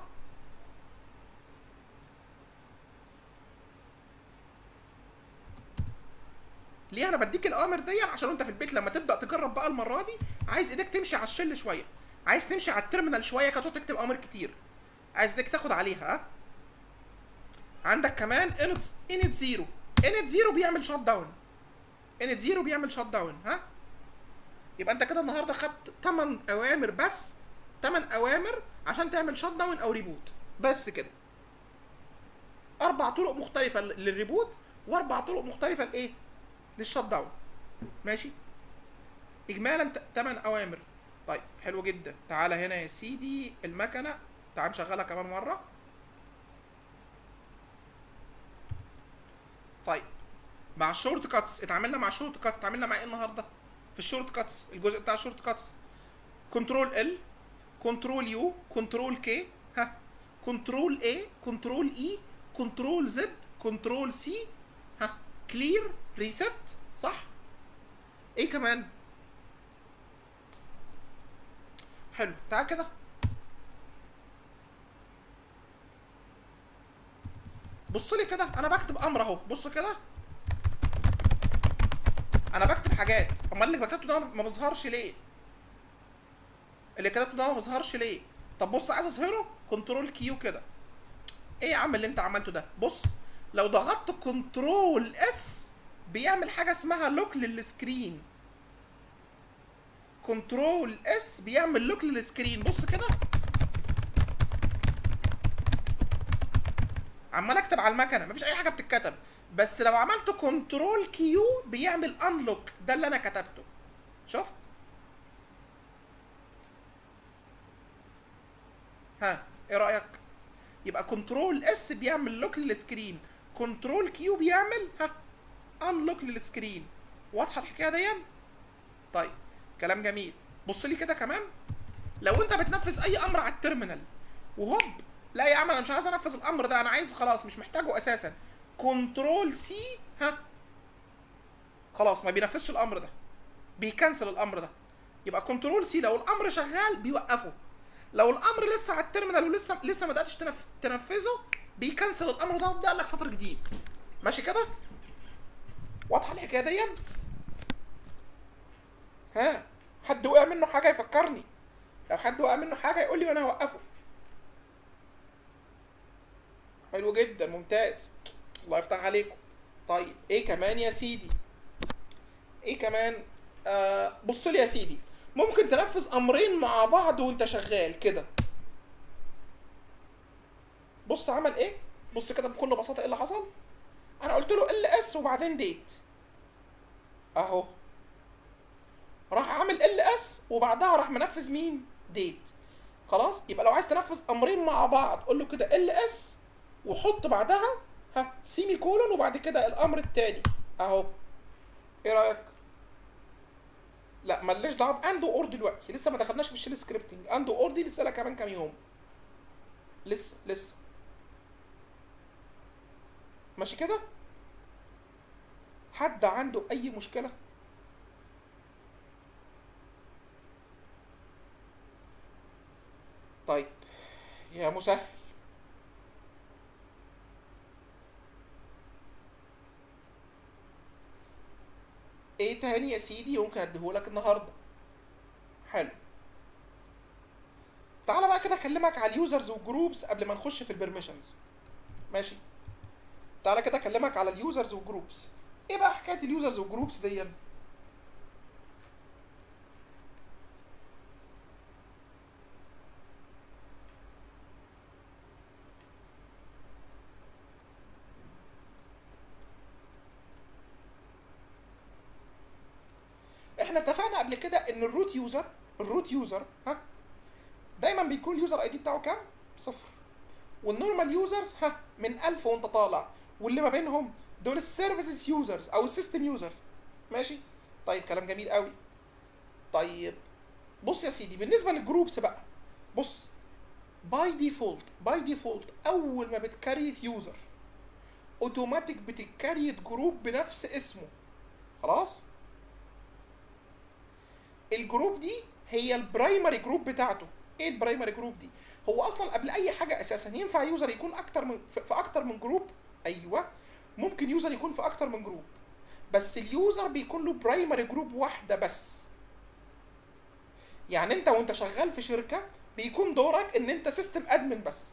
ليه انا بديك الاوامر دي عشان انت في البيت لما تبدا تجرب بقى المره دي عايز ايدك تمشي على الشل شويه عايز تمشي على التيرمينال شويه كده تكتب اوامر كتير عايز ايدك تاخد عليها ها عندك كمان انت انت زيرو انت زيرو بيعمل شوت داون انت زيرو بيعمل شوت داون ها يبقى انت كده النهارده خدت 8 اوامر بس 8 اوامر عشان تعمل شوت داون او ريبوت بس كده اربع طرق مختلفه للريبوت واربع طرق مختلفه لايه للشت داون ماشي اجمالا 8 اوامر طيب حلو جدا تعالى هنا يا سيدي المكنه تعال نشغلها كمان مره طيب مع الشورت كاتس اتعاملنا مع الشورت كات اتعاملنا مع ايه النهارده في الشورت كاتس الجزء بتاع الشورت كاتس كنترول ال كنترول يو كنترول كي ها كنترول اي كنترول اي كنترول زد كنترول سي ها كلير ريست صح ايه كمان حلو تعال كده بص لي كده انا بكتب امر اهو بص كده انا بكتب حاجات امال اللي كتبته ده ما بيظهرش ليه اللي كتبته ده ما بيظهرش ليه طب بص عايز اظهره كنترول كيو كده ايه يا عم اللي انت عملته ده بص لو ضغطت كنترول اس بيعمل حاجه اسمها لوك للسكرين كنترول اس بيعمل لوك للسكرين بص كده عمال اكتب على المكنه مفيش اي حاجه بتتكتب بس لو عملت كنترول كيو بيعمل انلوك ده اللي انا كتبته شفت ها ايه رايك يبقى كنترول اس بيعمل لوك للسكرين كنترول كيو بيعمل ها انلوك للسكرين واضحه الحكايه دي طيب كلام جميل بص لي كده كمان لو انت بتنفذ اي امر على التيرمينال وهوب لا يا عم انا مش عايز انفذ الامر ده انا عايز خلاص مش محتاجه اساسا كنترول سي ها خلاص ما بينفذش الامر ده بيكنسل الامر ده يبقى كنترول سي لو الامر شغال بيوقفه لو الامر لسه على التيرمينال ولسه لسه ما بداتش تنف... تنفذه بيكنسل الامر ده ويبدا لك سطر جديد ماشي كده واضحه الحكايه دي ها حد وقع منه حاجه يفكرني لو حد وقع منه حاجه يقول لي وانا هوقفه حلو جدا ممتاز الله يفتح عليكم طيب ايه كمان يا سيدي ايه كمان آه بص لي يا سيدي ممكن تنفذ امرين مع بعض وانت شغال كده بص عمل ايه بص كده بكل بساطه ايه اللي حصل انا قلت له ال اس وبعدين ديت اهو راح عامل ال اس وبعدها راح منفذ مين ديت خلاص يبقى لو عايز تنفذ امرين مع بعض قول له كده ال اس وحط بعدها ها سيمي كولون وبعد كده الامر التاني اهو ايه رايك لا ملناش دعوه باندو اور دلوقتي لسه ما دخلناش في الشيل سكريبتنج اندو اور دي لسه لها كمان كام يوم لسه لسه ماشي كده حد عنده اي مشكله طيب يا مسهل ايه تاني يا سيدي يمكن اديهولك النهارده حلو تعالى بقى كده اكلمك على اليوزرز والجروبس قبل ما نخش في البرميشنز ماشي تعالى كده اكلمك على اليوزرز والجروبس ايه بقى حكايه اليوزرز والجروبس دي احنا اتفقنا قبل كده ان الروت يوزر الروت يوزر ها دايما بيكون اليوزر اي دي بتاعه كام؟ صفر والنورمال يوزرز ها من 1000 وانت طالع واللي ما بينهم دول السيرفيسز يوزرز او السيستم يوزرز ماشي طيب كلام جميل قوي طيب بص يا سيدي بالنسبه للجروبس بقى بص باي ديفولت باي ديفولت اول ما بتكريت يوزر اوتوماتيك بتكريت جروب بنفس اسمه خلاص الجروب دي هي البرايمري جروب بتاعته ايه البرايمري جروب دي هو اصلا قبل اي حاجه اساسا ينفع يوزر يكون اكتر من في في اكتر من جروب ايوه ممكن يوزر يكون في اكتر من جروب بس اليوزر بيكون له برايمري جروب واحده بس يعني انت وانت شغال في شركه بيكون دورك ان انت سيستم ادمن بس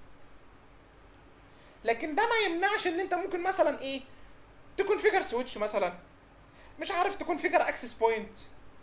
لكن ده ما يمنعش ان انت ممكن مثلا ايه تكون فيجر سويتش مثلا مش عارف تكون فيجر اكسس بوينت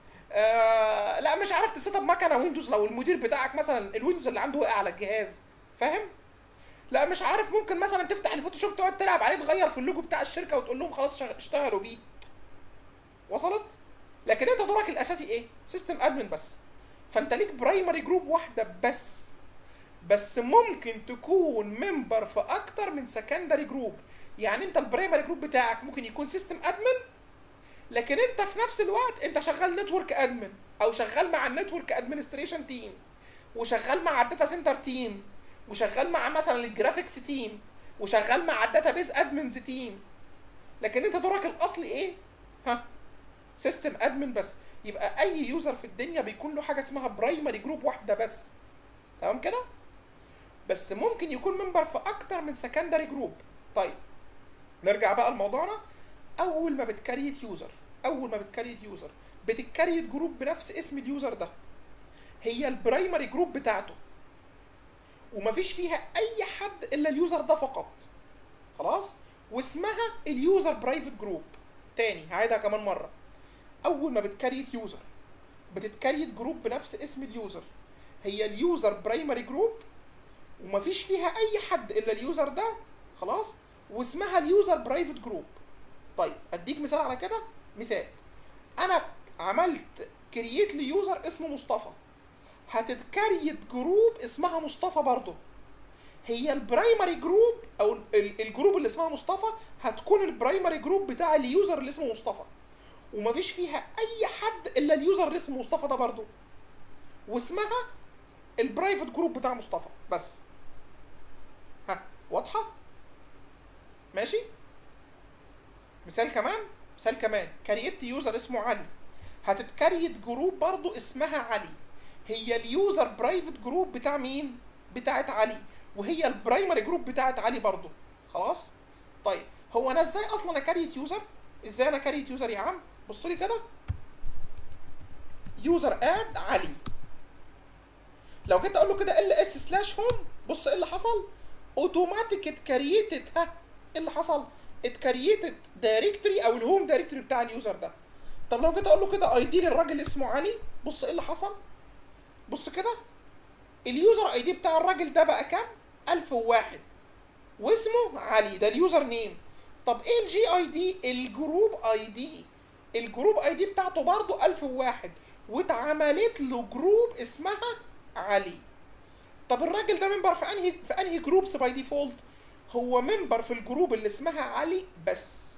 آه لا مش عارف تسيت اب مكنه ويندوز لو المدير بتاعك مثلا الويندوز اللي عنده وقع على الجهاز فاهم لا مش عارف ممكن مثلا تفتح الفوتوشوب تقعد تلعب عليه تغير في اللوجو بتاع الشركه وتقول لهم خلاص شغ- اشتغلوا بيه وصلت لكن انت دورك الاساسي ايه سيستم ادمن بس فانت ليك برايمري جروب واحده بس بس ممكن تكون ممبر في اكتر من سكندري جروب يعني انت البرايمري جروب بتاعك ممكن يكون سيستم ادمن لكن انت في نفس الوقت انت شغال نتورك ادمن او شغال مع النتورك ادمنستريشن تيم وشغال مع الداتا سنتر تيم وشغال مع مثلا الجرافيكس تيم وشغال مع الداتا بيز ادمنز تيم لكن انت دورك الاصلي ايه ها سيستم ادمن بس يبقى اي يوزر في الدنيا بيكون له حاجه اسمها برايمري جروب واحده بس تمام كده بس ممكن يكون ممبر في اكتر من سكندري جروب طيب نرجع بقى لموضوعنا اول ما بتكريت يوزر اول ما بتكريت يوزر بتكريت جروب بنفس اسم اليوزر ده هي البرايمري جروب بتاعته ومفيش فيها اي حد الا اليوزر ده فقط خلاص واسمها اليوزر برايفت جروب تاني هعيدها كمان مره اول ما بتكريت يوزر بتتكريت جروب بنفس اسم اليوزر هي اليوزر برايمري جروب ومفيش فيها اي حد الا اليوزر ده خلاص واسمها اليوزر برايفت جروب طيب اديك مثال على كده مثال انا عملت كرييت ليوزر اسمه مصطفى هتتكريت جروب اسمها مصطفى برضه هي البرايمري جروب او ال- ال- الجروب اللي اسمها مصطفى هتكون البرايمري جروب بتاع اليوزر اللي اسمه مصطفى ومفيش فيها اي حد الا اليوزر اللي اسمه مصطفى ده برضه واسمها البرايفت جروب بتاع مصطفى بس واضحه ماشي مثال كمان مثال كمان كريت يوزر اسمه علي هتتكريت جروب برضو اسمها علي هي اليوزر برايفت جروب بتاع مين بتاعت علي وهي البرايمري جروب بتاعت علي برضو خلاص طيب هو انا ازاي اصلا اكريت يوزر ازاي انا كريت يوزر يا عم بص لي كده يوزر اد علي لو جيت اقول له كده ال اس سلاش هوم بص ايه اللي حصل اوتوماتيك اتكريتد ها ايه اللي حصل اتكريتد دايركتوري او الهوم دايركتوري بتاع اليوزر ده طب لو جيت اقول له كده اي دي للراجل اسمه علي بص ايه اللي حصل بص كده اليوزر اي دي بتاع الراجل ده بقى كام 1001 واسمه علي ده اليوزر نيم طب ايه الجي اي دي الجروب اي دي الجروب اي دي بتاعته برضه 1001 واتعملت له جروب اسمها علي طب الراجل ده ممبر في انهي في انهي جروبس باي ديفولت هو ممبر في الجروب اللي اسمها علي بس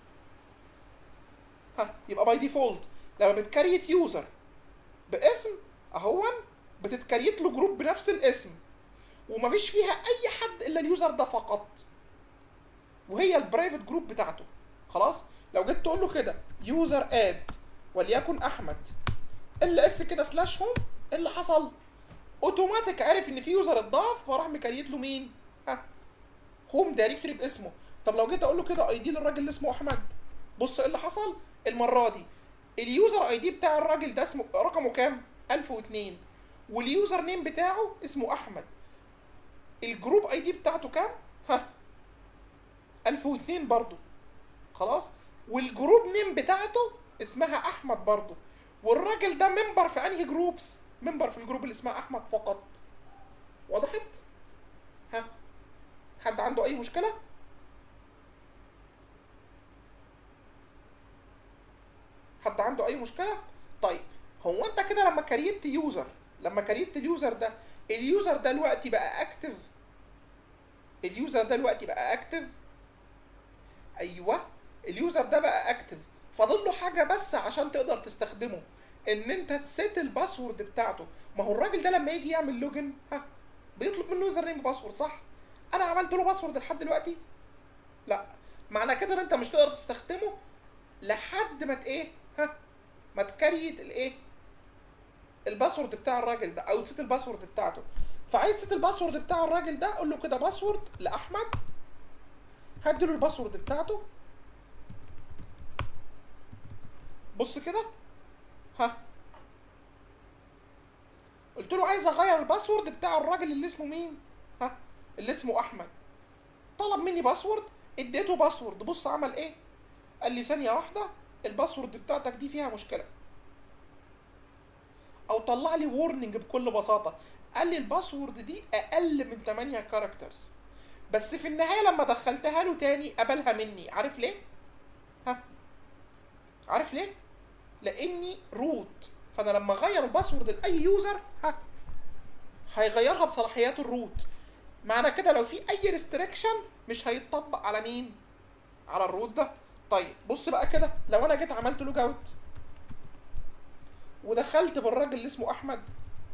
ها يبقى باي ديفولت لما بتكريت يوزر باسم اهون بتتكريت له جروب بنفس الاسم ومفيش فيها اي حد الا اليوزر ده فقط وهي البرايفت جروب بتاعته خلاص لو جيت تقول له كده يوزر اد وليكن احمد ال اس كده سلاش هوم ايه اللي حصل اوتوماتيك عرف ان في يوزر اتضاف فراح مكريت له مين ها هوم دايركتوري باسمه طب لو جيت اقول له كده اي دي للراجل اللي اسمه احمد بص ايه اللي حصل المره دي اليوزر اي دي بتاع الراجل ده اسمه رقمه كام 1002 واليوزر نيم بتاعه اسمه احمد الجروب اي دي بتاعته كام ها 1002 برضو خلاص والجروب نيم بتاعته اسمها احمد برضو والراجل ده ممبر في انهي جروبس ممبر في الجروب اللي اسمها احمد فقط وضحت ها حد عنده اي مشكله حد عنده اي مشكله طيب هو انت كده لما كريت يوزر لما كريت اليوزر ده اليوزر ده دلوقتي بقى اكتف اليوزر ده دلوقتي بقى اكتف ايوه اليوزر ده بقى اكتف فاضل له حاجه بس عشان تقدر تستخدمه ان انت تسيت الباسورد بتاعته ما هو الراجل ده لما يجي يعمل لوجن ها بيطلب منه يوزر نيم باسورد صح انا عملت له باسورد لحد دلوقتي لا معنى كده ان انت مش تقدر تستخدمه لحد ما ت- ايه ها ما تكريت الايه الباسورد بتاع الراجل ده او تسيت الباسورد بتاعته فعايز تسيت الباسورد بتاع الراجل ده قول له كده باسورد لاحمد هديله الباسورد بتاعته بص كده ها قلت له عايز اغير الباسورد بتاع الراجل اللي اسمه مين ها اللي اسمه احمد طلب مني باسورد اديته باسورد بص عمل ايه قال لي ثانيه واحده الباسورد بتاعتك دي فيها مشكله او طلع لي وورنينج بكل بساطه قال لي الباسورد دي اقل من 8 كاركترز بس في النهايه لما دخلتها له تاني قبلها مني عارف ليه ها عارف ليه لاني روت فانا لما اغير الباسورد لاي يوزر ها هيغيرها بصلاحيات الروت معنى كده لو في اي ريستريكشن مش هيتطبق على مين على الروت ده طيب بص بقى كده لو انا جيت عملت لوج اوت ودخلت بالراجل اللي اسمه احمد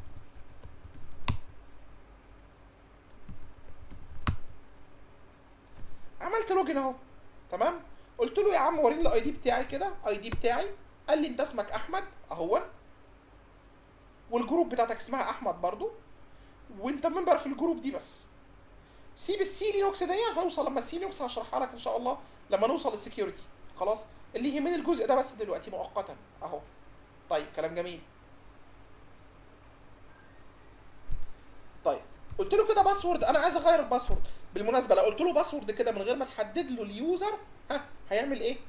عملت لوجن اهو تمام قلت له يا عم وريني الاي دي بتاعي كده اي دي بتاعي قال لي انت اسمك احمد اهون والجروب بتاعتك اسمها احمد برضو وانت ممبر في الجروب دي بس سيب السي لينوكس دي هنوصل لما السي لينوكس هشرحها لك ان شاء الله لما نوصل للسكيورتي خلاص اللي يهمني الجزء ده بس دلوقتي مؤقتا اهو طيب كلام جميل طيب قلت له كده باسورد انا عايز اغير الباسورد بالمناسبه لو قلت له باسورد كده من غير ما تحدد له اليوزر ها هيعمل ايه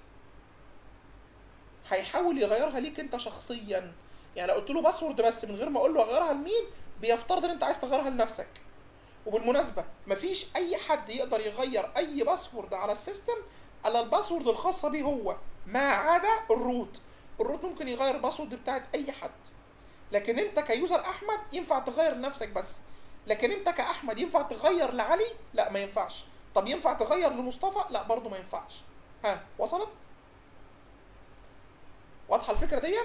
هيحاول يغيرها ليك انت شخصيا يعني لو قلت له باسورد بس من غير ما اقول له اغيرها لمين بيفترض ان انت عايز تغيرها لنفسك وبالمناسبه مفيش اي حد يقدر يغير اي باسورد على السيستم الا الباسورد الخاصه بيه هو ما عدا الروت الروت ممكن يغير الباسورد بتاعت اي حد لكن انت كيوزر احمد ينفع تغير لنفسك بس لكن انت كاحمد ينفع تغير لعلي لا ما ينفعش طب ينفع تغير لمصطفى لا برضه ما ينفعش ها وصلت واضحه الفكره دي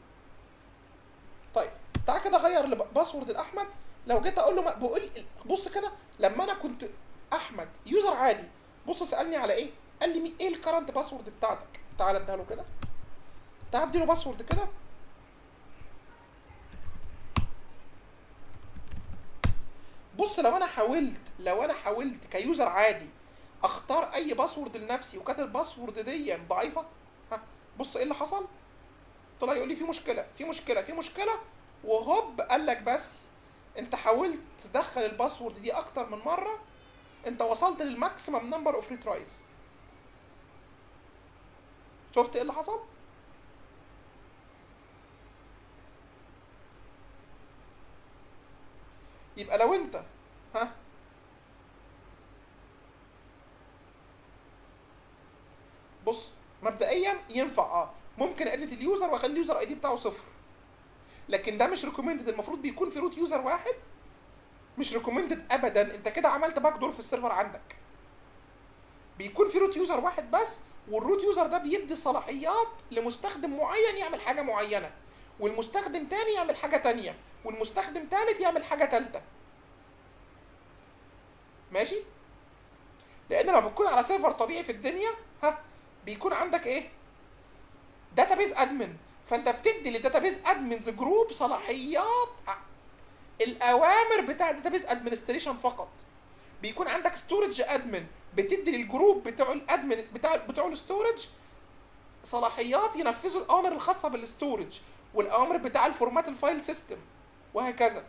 طيب تعال كده غير باسورد الاحمد لو جيت اقول له ما بقول بص كده لما انا كنت احمد يوزر عادي بص سالني على ايه قال لي مي- ايه الكرنت باسورد بتاعتك تعال اديها له كده تعال اديله باسورد كده بص لو انا حاولت لو انا حاولت كيوزر عادي اختار اي باسورد لنفسي وكانت الباسورد دي ضعيفه ها بص ايه اللي حصل طلع يقول لي في مشكله في مشكله في مشكله وهوب قال لك بس انت حاولت تدخل الباسورد دي اكتر من مره انت وصلت للماكسيمم نمبر اوف ريترايز شفت ايه اللي حصل يبقى لو انت ها بص مبدئيا ينفع اه ممكن اديت اليوزر واخلي اليوزر اي دي بتاعه صفر لكن ده مش ريكومندد المفروض بيكون في روت يوزر واحد مش ريكومندد ابدا انت كده عملت باك دور في السيرفر عندك بيكون في روت يوزر واحد بس والروت يوزر ده بيدي صلاحيات لمستخدم معين يعمل حاجه معينه والمستخدم تاني يعمل حاجه تانية والمستخدم تالت يعمل حاجه تالته ماشي لان لما بتكون على سيرفر طبيعي في الدنيا ها بيكون عندك ايه داتابيز ادمن فانت بتدي للداتابيز ادمنز جروب صلاحيات ع- الاوامر بتاع الداتابيز ادمنستريشن فقط بيكون عندك ستورج ادمن بتدي للجروب بتوع الادمن بتاع بتوع الستورج صلاحيات ينفذوا الاوامر الخاصه بالستورج والاوامر بتاع الفورمات الفايل سيستم وهكذا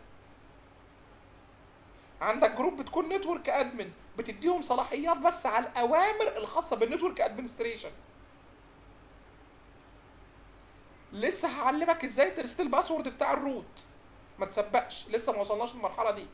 عندك جروب بتكون نتورك ادمن بتديهم صلاحيات بس على الاوامر الخاصه بالنتورك ادمنستريشن لسه هعلمك ازاي ترست الباسورد بتاع الروت ما تسبقش لسه ما وصلناش للمرحله دي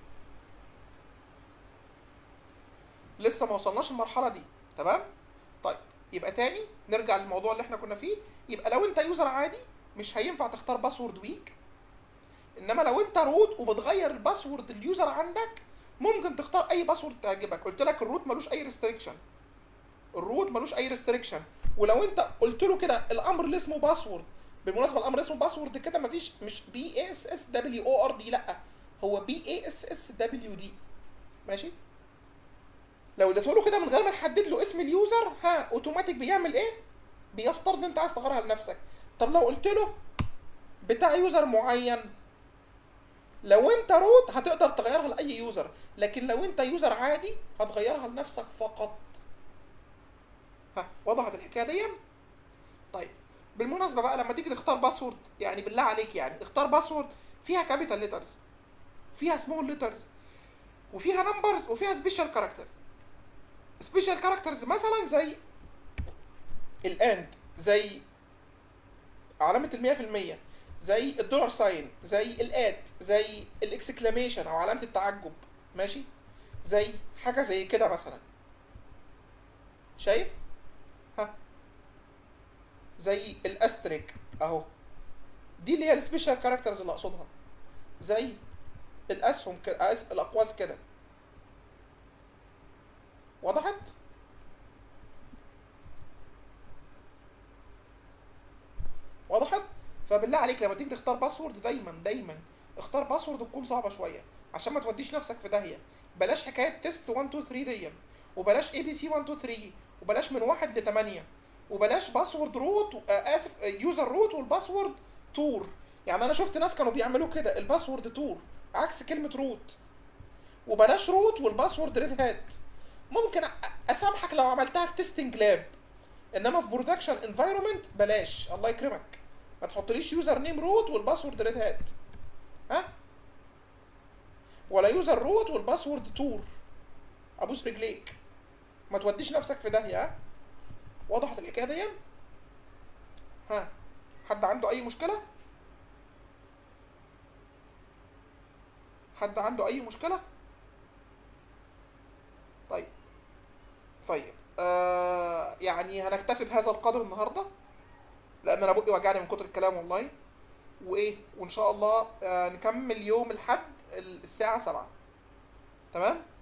لسه ما وصلناش للمرحله دي تمام طيب يبقى تاني نرجع للموضوع اللي احنا كنا فيه يبقى لو انت يوزر عادي مش هينفع تختار باسورد ويك انما لو انت روت وبتغير الباسورد اليوزر عندك ممكن تختار اي باسورد تعجبك قلت لك الروت ملوش اي ريستريكشن الروت ملوش اي ريستريكشن ولو انت قلت له كده الامر اللي اسمه باسورد بالمناسبه الامر اللي اسمه باسورد كده مفيش مش بي اي اس اس دبليو او ار دي لا هو بي اي اس اس دبليو دي ماشي لو اديته له كده من غير ما تحدد له اسم اليوزر ها اوتوماتيك بيعمل ايه بيفترض ان انت عايز تغيرها لنفسك طب لو قلت له بتاع يوزر معين لو انت روت هتقدر تغيرها لاي يوزر لكن لو انت يوزر عادي هتغيرها لنفسك فقط ها وضحت الحكايه دي طيب بالمناسبه بقى لما تيجي تختار باسورد يعني بالله عليك يعني اختار باسورد فيها كابيتال ليترز فيها سمول ليترز وفيها نمبرز وفيها سبيشال كاركترز سبيشال كاركترز مثلا زي الاند زي علامة المية في المية زي الدولار ساين زي الات زي الاكسكلاميشن او علامة التعجب ماشي زي حاجة زي كده مثلا شايف ها زي الاستريك اهو دي اللي هي السبيشال كاركترز اللي اقصدها زي الاسهم كده أس- الاقواس كده وضحت وضحت فبالله عليك لما تيجي تختار باسورد دايما دايما اختار باسورد تكون صعبه شويه عشان ما توديش نفسك في داهيه بلاش حكايه تيست 1 2 3 دي وبلاش اي بي سي 1 2 3 وبلاش من 1 ل 8 وبلاش باسورد روت آه اسف يوزر روت والباسورد تور يعني انا شفت ناس كانوا بيعملوا كده الباسورد تور عكس كلمه روت وبلاش روت والباسورد ريد هات ممكن أ- اسامحك لو عملتها في تيستنج لاب انما في برودكشن انفايرمنت بلاش الله يكرمك ما تحطليش يوزر نيم روت والباسورد ريد هات ها ولا يوزر روت والباسورد تور ابوس رجليك ما توديش نفسك في داهيه ها وضحت الحكايه دي ها حد عنده اي مشكله حد عنده اي مشكله طيب طيب آه يعني هنكتفي بهذا القدر النهارده لان انا بقي وجعني من كتر الكلام والله وايه وان شاء الله آه نكمل يوم الحد الساعه 7 تمام